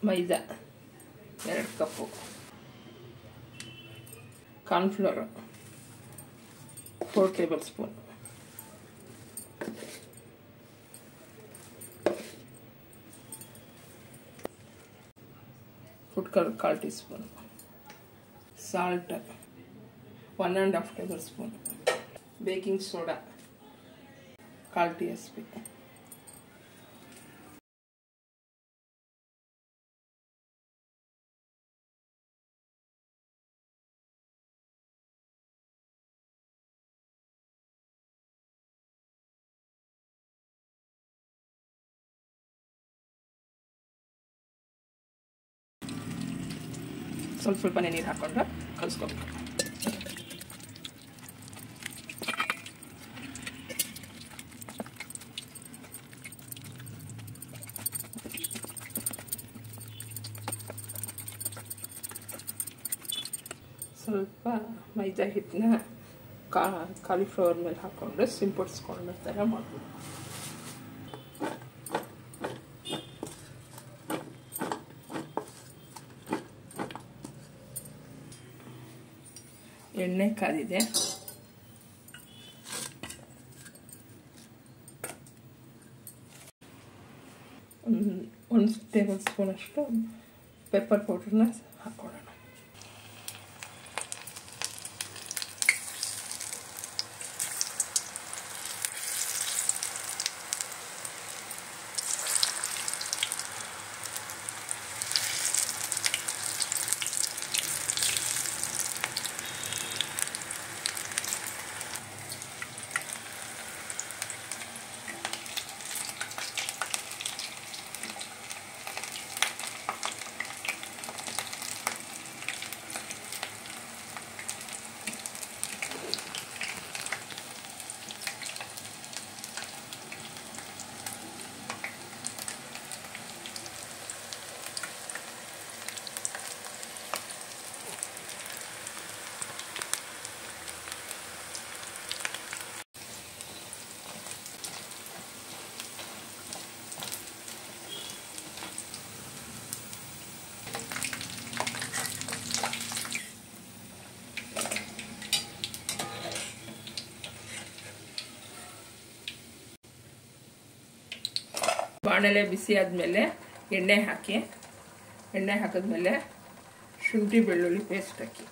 ಮೈದಾ ಎರಡು cup cornflour four tablespoon food colour ಕಾಲು teaspoon salt one and half tablespoon baking soda ಕಾಲು T S P ಸ್ವಲ್ಪ ಸ್ವಲ್ಪನೇ ನೀರು ಹಾಕ್ಕೊಂಡು ಕಲಿಸ್ಕೊಬೇಕು ಸ್ವಲ್ಪ ಮೈದಾ ಹಿಟ್ಟನ್ನ ಕಾ ಕಾಲಿಫ್ಲವರ್ ಮೇಲೆ ಹಾಕ್ಕೊಂಡು ಸಿಂಪಡಿಸ್ಕೊಂಡು ಥರ ಮಾಡಬೇಕು ಎಣ್ಣೆ ಕಾದಿದೆ ಒಂದು ಟೇಬಲ್ ಸ್ಪೂನ್ ಅಷ್ಟು ಪೆಪ್ಪರ್ ಪೌಡ್ರನ್ನ ಹಾಕ್ಕೊಳ್ಳೋಣ ಬಾಣಲೆ ಬಿಸಿ ಆದಮೇಲೆ ಎಣ್ಣೆ ಹಾಕಿ ಎಣ್ಣೆ ಹಾಕಿದ್ಮೇಲೆ ಶುಂಠಿ ಬೆಳ್ಳುಳ್ಳಿ ಪೇಸ್ಟ್ ಹಾಕಿ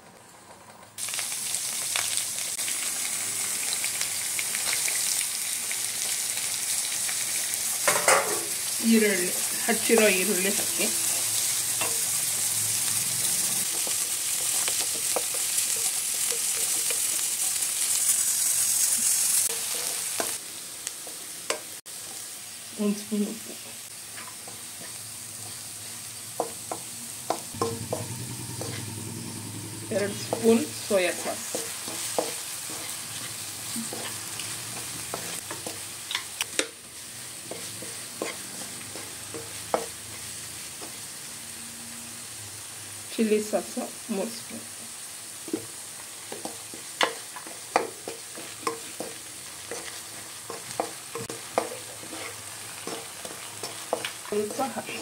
ಈರುಳ್ಳಿ ಹಚ್ಚಿರೋ ಈರುಳ್ಳಿ ಹಾಕಿ ಒಂದು ಸ್ಪೂನ್ ಉಪ್ಪು ಎರಡು spoon soya sauce chilli sauce ಮೂರು ಸ್ಪೂನ್ ಸ್ವಲ್ಪ ಹಾಕಿ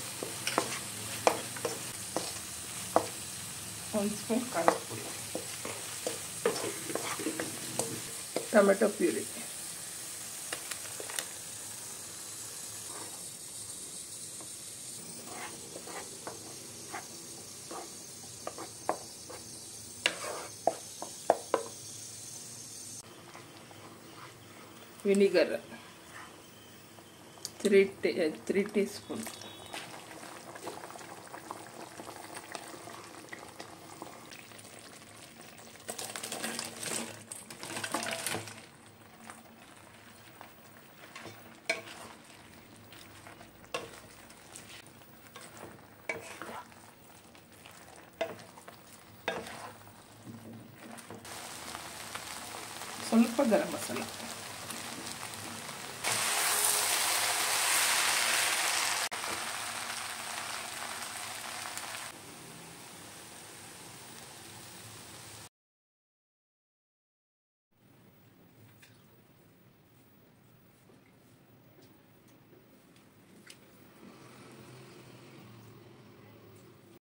ಒಂದು ಸ್ಪೂನ್ ಖಾರದ ಪುಡಿ tomato puree vinegar three tea three teaspoon ಸ್ವಲ್ಪ ಗರಂ ಮಸಾಲ